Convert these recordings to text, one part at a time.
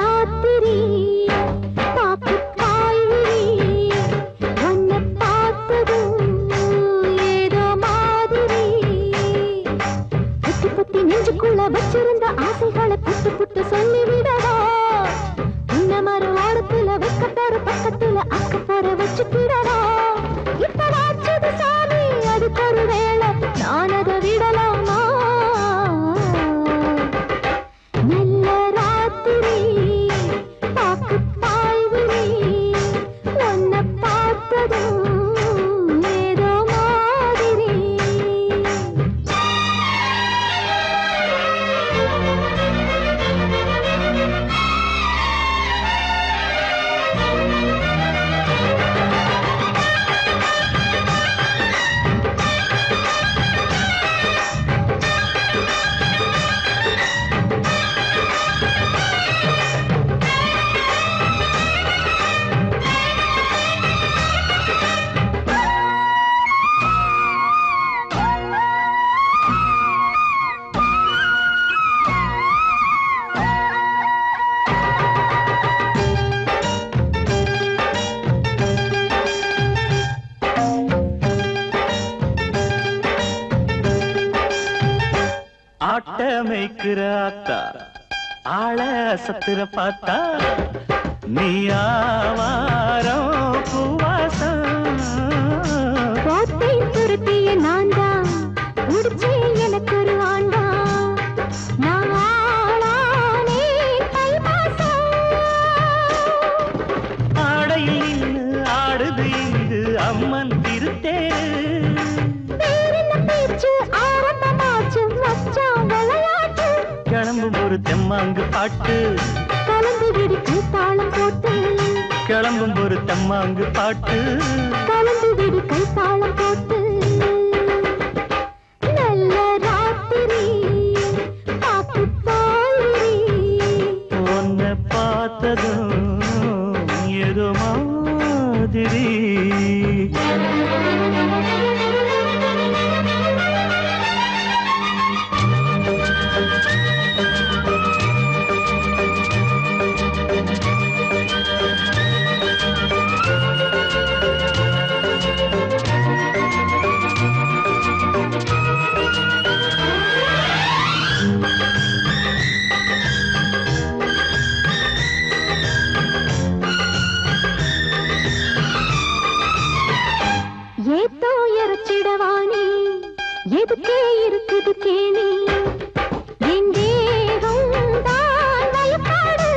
ராத்திரி பாக்கு பாய்விரி உன்னை பார்த்ததும் ஏதோ மாதிரி புத்தி புத்தி நெஞ்சுக்குள்ள வச்சிருந்த ஆசைகளை புட்டு புட்டு சொல்லிவிடவா உன்ன மறு ஓரத்துல வைக்க போற பக்கத்துல அக்க போற வச்சுக்கிடவா இப்ப வாச்சது சாமி அதுக்கு ஒரு வேளை நான் அதை விடலாமா நல்ல ராத்திரி பாக்கு பாய்விரி உன்னை பார்த்ததும் ஏதோ மாதிரி ஆட்ட மேய்க்கிற ஆத்தா ஆள சத்துர பார்த்தா நீ ஆவாரம் பூவாசம் கோட்டை துருத்திய நான் தான் முடிச்சே எனக்கு ஒரு ஆண்டா நான் ஆளானே தை மாசம் ஆடையில் நின்னு ஆடுது இங்கு அம்மன் திருத்தேரு பேரென்ன பேச்சு ஆரம்பமாச்சு மச்சான் விளையாட்டு கிளம்பும் ஒரு தெம்மாங்கு பாட்டு கலந்து விடுக்கு தாளம் போட்டு கிளம்பும் ஒரு தெம்மாங்கு பாட்டு கலந்து விடுக்கு தாளம் போட்டு நல்ல ராத்திரி பாக்கு பாயிரி உன்னை பார்த்ததும் ஏதோ மாதிரி ஏத்தோ இறச்சிடவானி எதுக்கே இருக்குது கேணி என் தேகம் தான் வயப்பாடு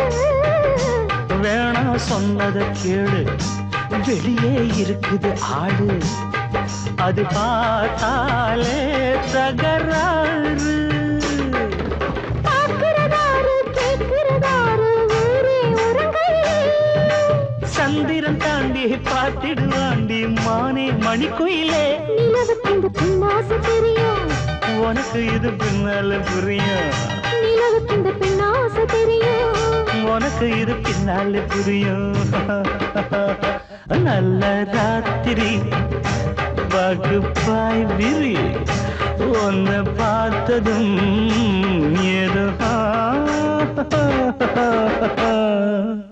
வேணாம் சொன்னத கேளு வெளியே இருக்குது ஆடு அது பார்த்தாலே தகராறு பார்க்கிறதாரு கேட்கிறதாரு ஊரே உறங்கலே சந்திரன் தாண்டி பார்த்திடுவாண்டி மானே மணிக்குயிலே நிலவுக்கு இந்த பின்னாசு தெரியும் உனக்கு இது பின்னால புரியும் நிலவுக்கு இந்த பின்னாசு தெரியும் உனக்கு இது பின்னால புரியும் நல்ல ராத்திரி வகுப்பாய் விரி உன்னை பார்த்ததும் ஏதோ